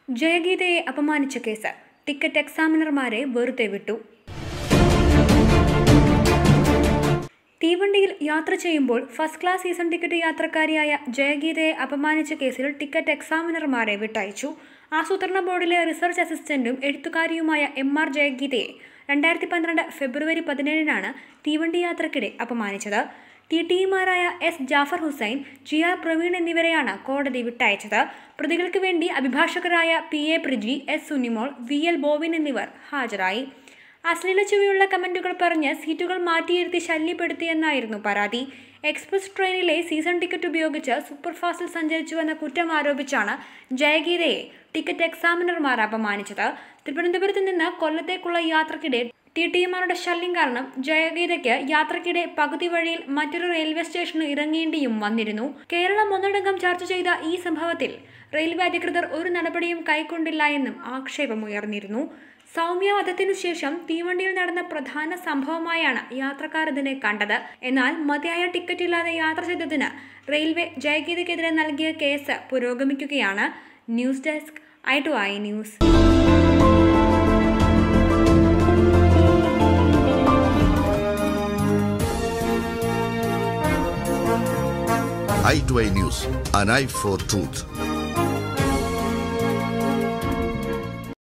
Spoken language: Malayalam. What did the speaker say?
ജയഗീതയെ അപമാനിച്ച കേസ് ടിക്കറ്റ് എക്സാമിനർമാരെ വെറുതെ വിട്ടു തീവണ്ടിയിൽ യാത്ര ചെയ്യുമ്പോൾ ഫസ്റ്റ് ക്ലാസ് സീസൺ ടിക്കറ്റ് യാത്രക്കാരിയായ ജയഗീതയെ അപമാനിച്ച കേസിൽ ടിക്കറ്റ് എക്സാമിനർമാരെ വിട്ടയച്ചു ആസൂത്രണ ബോർഡിലെ റിസർച്ച് അസിസ്റ്റന്റും എഴുത്തുകാരിയുമായ എം ആർ ജയഗീതയെ രണ്ടായിരത്തി പന്ത്രണ്ട് ഫെബ്രുവരി പതിനേഴിനാണ് തീവണ്ടി യാത്രക്കിടെ അപമാനിച്ചത് ടി ടിമാരായ S Jafar Hussain G R Praveen എന്നിവരെയാണ് കോടതി വിട്ടയച്ചത് പ്രതികൾക്ക് വേണ്ടി അഭിഭാഷകരായ P A Priji S Sunimol V L Bovin എന്നിവർ ഹാജരായി അശ്ലീല ചുവയുള്ള കമന്റുകൾ പറഞ്ഞ് സീറ്റുകൾ മാറ്റിയിരുത്തി ശല്യപ്പെടുത്തിയെന്നായിരുന്നു പരാതി എക്സ്പ്രസ് ട്രെയിനിലെ സീസൺ ടിക്കറ്റ് ഉപയോഗിച്ച് സൂപ്പർഫാസ്റ്റിൽ സഞ്ചരിച്ചുവെന്ന കുറ്റം ആരോപിച്ചാണ് ജയഗീതയെ ടിക്കറ്റ് എക്സാമിനർമാർ അപമാനിച്ചത് തിരുവനന്തപുരത്ത് നിന്ന് കൊല്ലത്തേക്കുള്ള യാത്രക്കിടെ ടി ടിമാരുടെ ശല്യം കാരണം ജയഗീതയ്ക്ക് യാത്രക്കിടെ പകുതി വഴിയിൽ മറ്റൊരു റെയിൽവേ സ്റ്റേഷനിൽ ഇറങ്ങേണ്ടിയും വന്നിരുന്നു കേരളം ഒന്നടങ്കം ചർച്ച ചെയ്ത ഈ സംഭവത്തിൽ റെയിൽവേ അധികൃതർ ഒരു നടപടിയും കൈക്കൊണ്ടില്ല എന്നും ആക്ഷേപമുയർന്നിരുന്നു സൗമ്യ വധത്തിനു ശേഷം തീവണ്ടിയിൽ നടന്ന പ്രധാന സംഭവമായാണ് യാത്രക്കാർ ഇതിനെ കണ്ടത് എന്നാൽ മതിയായ ടിക്കറ്റ് ഇല്ലാതെ യാത്ര ചെയ്തതിന് റെയിൽവേ ജയഗീതയ്ക്കെതിരെ നൽകിയ കേസ് പുരോഗമിക്കുകയാണ് news desk I two I news i2i News, an eye for truth.